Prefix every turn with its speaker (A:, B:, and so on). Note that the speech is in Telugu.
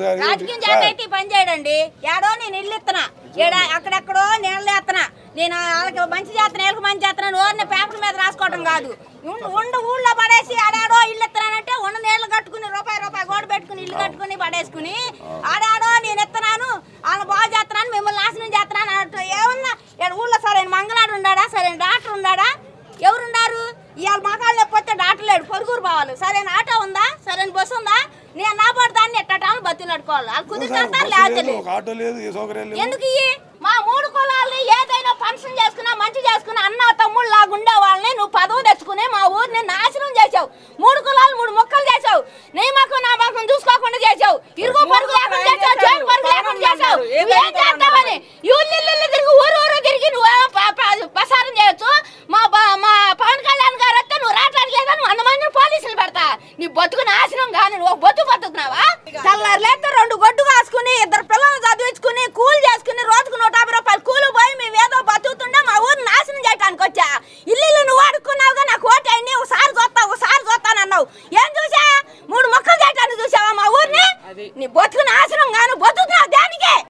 A: గారు
B: రాజకీయం చేత అయితే ఈ పని చేయడండి ఏడో నేను ఇల్లు ఇస్తున్నా ఏడా అక్కడెక్కడో నీళ్ళు ఎత్తనా నేను వాళ్ళకి మంచి చేస్తున్నా వీళ్ళకి మంచి చేస్తున్నాను ఓరిని పేపర్ మీద రాసుకోవడం కాదు ఉండు ఉండు ఊళ్ళో పడేసి ఆడాడో ఇల్లు ఇస్తున్నానంటే ఉన్న నీళ్ళు కట్టుకుని రూపాయి రూపాయి గోడ పెట్టుకుని ఇల్లు కట్టుకుని పడేసుకుని ఆడాడో నేను ఇస్తున్నాను వాళ్ళని బాగు చేస్తున్నాను మిమ్మల్ని నాశనం చేస్తున్నాను అన్నట్టు ఏమన్నా ఈడ ఊళ్ళో సరైన మంగళాడు ఉన్నాడా సరైన డాక్టర్ ఉన్నాడా ఎవరున్నారు ఇవాళ మకాళ్ళు లేకపోతే డాక్టర్ లేడు పొరుగురు పోవాలి సరైన ఆటో ఉందా సరైన బస్సు ఉందా నేను నా పడి దాన్ని ఎట్టాను బతులు అడుకోవాలి వాళ్ళు కుదిరితే
A: బస్సు
B: లేకపోతే
A: లేదు
B: లేదు.
A: ఒక ఆటో లేదు ఏ సౌకర్యం లేదు
B: ఎందుకు ఇయ్యి మా మూడు కులాలని ఏదైనా ఫంక్షన్ చేసుకున్నా మంచి చేసుకున్నా అన్న తమ్ముళ్ళు లాగా ఉండే వాళ్ళని నువ్వు పదవి తెచ్చుకుని మా ఊరిని నాశనం చేసావు మూడు కులాలు మూడు మొక్కలు చేసావు నీ మకం నా మకం చూసుకోకుండా చేసావు ఇరుగు పరుగు లేకుండా చేసావు చేను పరుగు లేకుండా చేసావు నువ్వేం చేస్తావని ఇల్లు ఇల్లు తిరిగి ఊరు ఊరు తిరిగి నువ్వు ప- ప- ప్రసారం చేయొచ్చు మా బ- మా పవన్ కళ్యాణ్ గారు వస్తే నువ్వు రావట్లేదు లేదా నువ్వు అంతమంది పోలీసులు పెడతా నీ బతుకు నాశనం కానీ నువ్వు బతుకు బతుకున్నావా తెల్లారు లేస్తే రెండు గొడ్డు కాసుకుని ఇద్దరు పిల్లలు చదివించుకుని కూలి చేసుకుని రోజుకు నూట యాభై రూపాయలు కూలి పోయి మేము ఏదో బతుకుతుండే మా ఊరిని నాశనం చేయడానికి వచ్చా ఇల్లు ఇల్లు నువ్వు అడుక్కున్నావుగా నాకు ఓటు అయింది ఒకసారి చూస్తా ఒకసారి చూస్తానన్నావు ఏం చూసా మూడు మొక్కలు చేయటానికి చూసావా మా ఊరిని నీ బతుకు